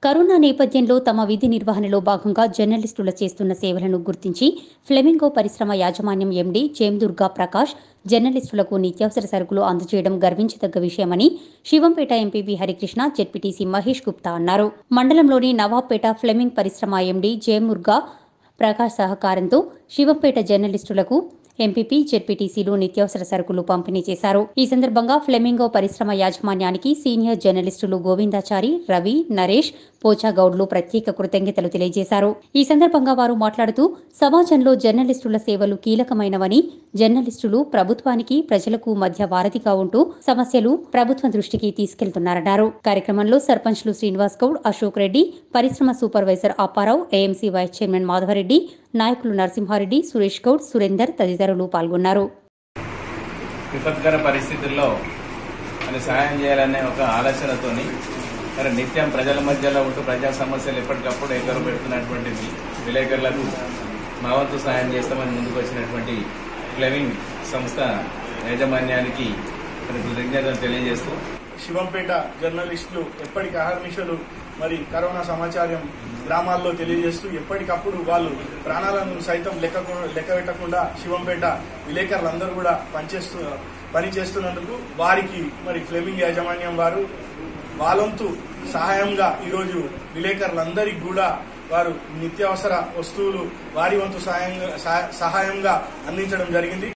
corona నేపథ్యంలో తమ విధి నిర్వహణలో భాగంగా జర్నలిస్టుల చేస్తున్న సేవలను గుర్తించి ఫ్లెమింగో పరిశ్రమ యాజమాన్యం ఎండీ జేమ్దుర్గా ప్రకాష్ జర్నలిస్టులకు నిత్యావసర సరుకులు అందజేయడం గర్వించదగ్గ విషయమని శివంపేట ఎంపీపీ హరికృష్ణ జెడ్పీటీసీ మహేష్ గుప్తా అన్నారు మండలంలోని నవాబ్పేట ఫ్లెమింగ్ పరిశ్రమ ఎండీ జేముర్గా ప్రకాష్ సహకారంతో శివంపేట జర్నలిస్టులకు ఎంపీపీ జెడ్పీటీసీలు నిత్యావసర సరుకులు పంపిణీ చేశారు ఈ సందర్భంగా ఫ్లెమింగో పరిశ్రమ యాజమాన్యానికి సీనియర్ జర్నలిస్టులు గోవిందాచారి రవి నరేష్ పోచాగౌడ్లు ప్రత్యేక కృతజ్ఞతలు తెలియజేశారు ఈ సందర్భంగా వారు మాట్లాడుతూ సమాజంలో జర్నలిస్టుల సేవలు కీలకమైనవని జర్నలిస్టులు ప్రభుత్వానికి ప్రజలకు మధ్య వారధిగా ఉంటూ సమస్యలు ప్రభుత్వం దృష్టికి తీసుకెళ్తున్నారన్నారు కార్యక్రమంలో సర్పంచ్లు శ్రీనివాస్ గౌడ్ అశోక్ రెడ్డి పరిశ్రమ supervisor Apparao AMC vice chairman Madhavareddy నాయకులు నరసింహారెడ్డి సురేష్ గౌడ్ సురేందర్ తదితరులు పాల్గొన్నారు విపత్కర పరిస్థితుల్లో మరి సహాయం చేయాలనే ఒక ఆలోచనతోని మరి నిత్యం ప్రజల మధ్యలో ఉంటూ ప్రజా సమస్యలు ఎప్పటికప్పుడు ఎదురు పెడుతున్నటువంటి విలేకరులకు మా వంతు సహాయం చేస్తామని ముందుకు వచ్చినటువంటి ఫ్లెమింగ్ సంస్థ యాజమాన్యానికి మరి కృతజ్ఞతలు తెలియజేస్తూ శివంపేట జర్నలిస్టులు ఎప్పటికి అహర్నిశలు మరి కరోనా సమాచారం గ్రామాల్లో తెలియజేస్తూ ఎప్పటికప్పుడు వాళ్ళు ప్రాణాలను సైతం లెక్క లెక్క పెట్టకుండా శివంపేట విలేకరులందరూ కూడా పనిచేస్తూ పని చేస్తున్నందుకు వారికి మరి ఫ్లెమింగ్ యాజమాన్యం వారు వాళ్ళంతు సహాయంగా ఈరోజు విలేకరులందరికీ కూడా వారు నిత్యావసర వస్తువులు వారి వంతు సహాయంగా సహాయంగా అందించడం జరిగింది